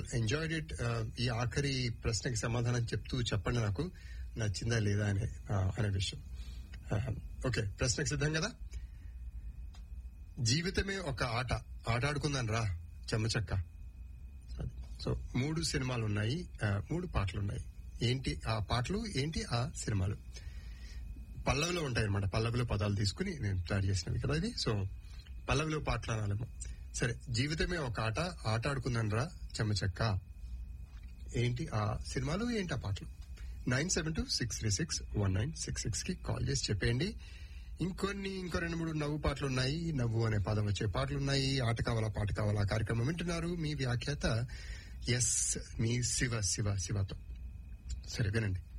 Enjoyed it ఈ ఆఖరి ప్రశ్నకి సమాధానం చెప్తూ చెప్పండి నాకు నచ్చిందా లేదా అనే ఆ, అనే విషయం ఓకే ప్రశ్నకు సిద్ధం కదా జీవితమే ఒక ఆట ఆట ఆడుకుందాం రా చెమ్మచక్క అది. సో మూడు సినిమాలు ఉన్నాయి ఆ, మూడు పాటలు ఉన్నాయి ఏంటి ఆ పాటలు ఏంటి ఆ సినిమాలు పల్లవిలో ఉంటాయి అనమాట పల్లవిలో పదాలు తీసుకుని నేను తయారు చేసినవి కదా ఇది సో పల్లవిలో పాటలు అనాలేమో సరే జీవితమే ఒక ఆట ఆట ఆడుకుందాం రా చెమ్మచక్క ఏంటి ఆ సినిమాలు ఏంటి ఆ పాటలు nine seven two six three six one nine six six కి కాల్ చేసి చెప్పేయండి ఇంకొన్ని ఇంకో రెండు మూడు నవ్వు పాటలు ఉన్నాయి నవ్వు అనే పదం వచ్చే పాటలు ఉన్నాయి ఆట కావాలా పాట కావాలా కార్యక్రమం వింటున్నారు మీ వ్యాఖ్యాత ఎస్ మీ శివ శివ శివతో సరే వినండి